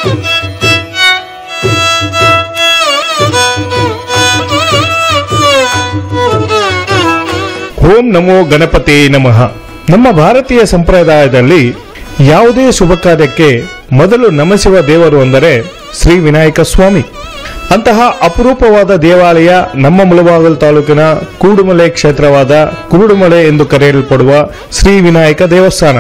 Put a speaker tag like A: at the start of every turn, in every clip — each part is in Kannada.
A: ಓಂ ನಮೋ ಗಣಪತಿ ನಮಃ ನಮ್ಮ ಭಾರತೀಯ ಸಂಪ್ರದಾಯದಲ್ಲಿ ಯಾವುದೇ ಶುಭ ಕಾರ್ಯಕ್ಕೆ ಮೊದಲು ನಮಿಸುವ ದೇವರು ಅಂದರೆ ಶ್ರೀ ವಿನಾಯಕ ಸ್ವಾಮಿ ಅಂತಹ ಅಪರೂಪವಾದ ದೇವಾಲಯ ನಮ್ಮ ಮುಳಬಾಗಲ್ ತಾಲೂಕಿನ ಕೂಡುಮಲೆ ಕ್ಷೇತ್ರವಾದ ಕುರುಡುಮಲೆ ಎಂದು ಕರೆಯಲ್ಪಡುವ ಶ್ರೀ ವಿನಾಯಕ ದೇವಸ್ಥಾನ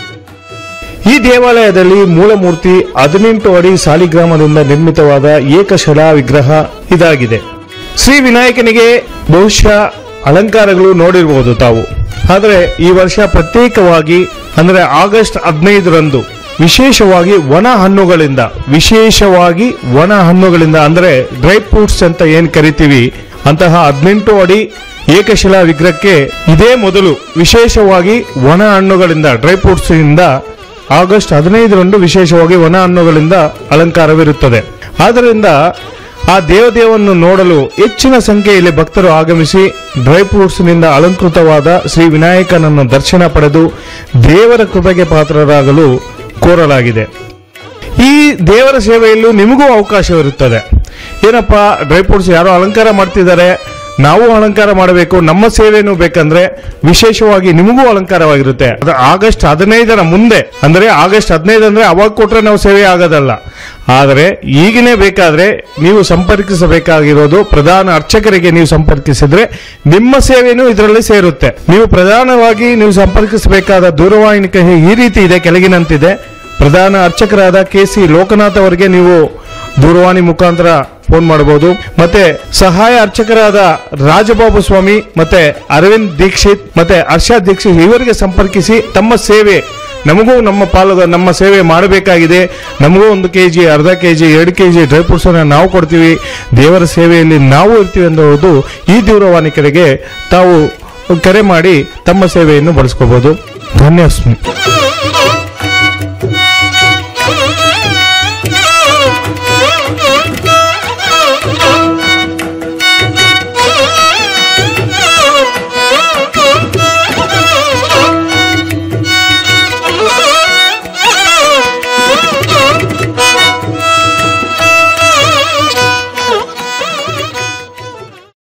A: ಈ ದೇವಾಲಯದಲ್ಲಿ ಮೂಲಮೂರ್ತಿ ಹದಿನೆಂಟು ಅಡಿ ಸಾಲಿಗ್ರಾಮದಿಂದ ನಿರ್ಮಿತವಾದ ಏಕಶಿಲಾ ವಿಗ್ರಹ ಇದಾಗಿದೆ ಶ್ರೀ ವಿನಾಯಕನಿಗೆ ಬಹುಶಃ ಅಲಂಕಾರಗಳು ನೋಡಿರಬಹುದು ತಾವು ಆದರೆ ಈ ವರ್ಷ ಪ್ರತ್ಯೇಕವಾಗಿ ಅಂದರೆ ಆಗಸ್ಟ್ ಹದಿನೈದರಂದು ವಿಶೇಷವಾಗಿ ಒಣ ಹಣ್ಣುಗಳಿಂದ ವಿಶೇಷವಾಗಿ ಒಣ ಹಣ್ಣುಗಳಿಂದ ಅಂದರೆ ಡ್ರೈ ಫ್ರೂಟ್ಸ್ ಅಂತ ಏನ್ ಕರಿತೀವಿ ಅಂತಹ ಹದಿನೆಂಟು ಅಡಿ ಏಕಶಿಲಾ ವಿಗ್ರಹಕ್ಕೆ ಇದೇ ಮೊದಲು ವಿಶೇಷವಾಗಿ ಒಣ ಹಣ್ಣುಗಳಿಂದ ಡ್ರೈ ಫ್ರೂಟ್ಸ್ ಇಂದ ಆಗಸ್ಟ್ ಹದಿನೈದರಂದು ವಿಶೇಷವಾಗಿ ಒಣ ಹಣ್ಣುಗಳಿಂದ ಅಲಂಕಾರವಿರುತ್ತದೆ ಆದ್ದರಿಂದ ಆ ದೇವದೇವನ್ನು ನೋಡಲು ಹೆಚ್ಚಿನ ಸಂಖ್ಯೆಯಲ್ಲಿ ಭಕ್ತರು ಆಗಮಿಸಿ ಡ್ರೈ ಫ್ರೂಟ್ಸ್ನಿಂದ ಅಲಂಕೃತವಾದ ಶ್ರೀ ವಿನಾಯಕನನ್ನು ದರ್ಶನ ಪಡೆದು ದೇವರ ಕೃಪೆಗೆ ಪಾತ್ರರಾಗಲು ಕೋರಲಾಗಿದೆ ಈ ದೇವರ ಸೇವೆಯಲ್ಲೂ ನಿಮಗೂ ಅವಕಾಶವಿರುತ್ತದೆ ಏನಪ್ಪ ಡ್ರೈ ಫ್ರೂಟ್ಸ್ ಯಾರೋ ಅಲಂಕಾರ ಮಾಡ್ತಿದ್ದಾರೆ ನಾವು ಅಲಂಕಾರ ಮಾಡಬೇಕು ನಮ್ಮ ಸೇವೆನೂ ಬೇಕಂದ್ರೆ ವಿಶೇಷವಾಗಿ ನಿಮಗೂ ಅಲಂಕಾರವಾಗಿರುತ್ತೆ ಅದು ಆಗಸ್ಟ್ ಹದಿನೈದರ ಮುಂದೆ ಅಂದ್ರೆ ಆಗಸ್ಟ್ ಹದಿನೈದು ಅಂದ್ರೆ ಅವಾಗ ಕೊಟ್ರೆ ನಾವು ಸೇವೆ ಆಗೋದಲ್ಲ ಆದರೆ ಈಗಿನೇ ಬೇಕಾದ್ರೆ ನೀವು ಸಂಪರ್ಕಿಸಬೇಕಾಗಿರೋದು ಪ್ರಧಾನ ಅರ್ಚಕರಿಗೆ ನೀವು ಸಂಪರ್ಕಿಸಿದ್ರೆ ನಿಮ್ಮ ಸೇವೆನೂ ಇದರಲ್ಲಿ ಸೇರುತ್ತೆ ನೀವು ಪ್ರಧಾನವಾಗಿ ನೀವು ಸಂಪರ್ಕಿಸಬೇಕಾದ ದೂರವಾಣಿ ಕಹೆ ಈ ರೀತಿ ಇದೆ ಕೆಳಗಿನಂತಿದೆ ಪ್ರಧಾನ ಅರ್ಚಕರಾದ ಕೆ ಸಿ ಲೋಕನಾಥ್ ಅವರಿಗೆ ನೀವು ದೂರವಾಣಿ ಮುಖಾಂತರ ಫೋನ್ ಮಾಡಬಹುದು ಮತ್ತೆ ಸಹಾಯ ಅರ್ಚಕರಾದ ರಾಜಬಾಬು ಸ್ವಾಮಿ ಮತ್ತೆ ಅರವಿಂದ್ ದೀಕ್ಷಿತ್ ಮತ್ತೆ ಹರ್ಷದ್ ದೀಕ್ಷಿತ್ ಇವರಿಗೆ ಸಂಪರ್ಕಿಸಿ ತಮ್ಮ ಸೇವೆ ನಮಗೂ ನಮ್ಮ ಪಾಲು ನಮ್ಮ ಸೇವೆ ಮಾಡಬೇಕಾಗಿದೆ ನಮಗೂ ಒಂದು ಕೆ ಜಿ ಅರ್ಧ ಕೆ ಜಿ ಎರಡು ಕೆ ಜಿ ಡ್ರೈ ಫ್ರೂಟ್ಸ್ ನಾವು ಕೊಡ್ತೀವಿ ದೇವರ ಸೇವೆಯಲ್ಲಿ ನಾವು ಇರ್ತೀವಿ ಅನ್ನೋದು ಈ ದೂರವಾಣಿ ಕಡೆಗೆ ತಾವು ಕರೆ ಮಾಡಿ ತಮ್ಮ ಸೇವೆಯನ್ನು ಬಳಸ್ಕೋಬಹುದು ಧನ್ಯವಾದ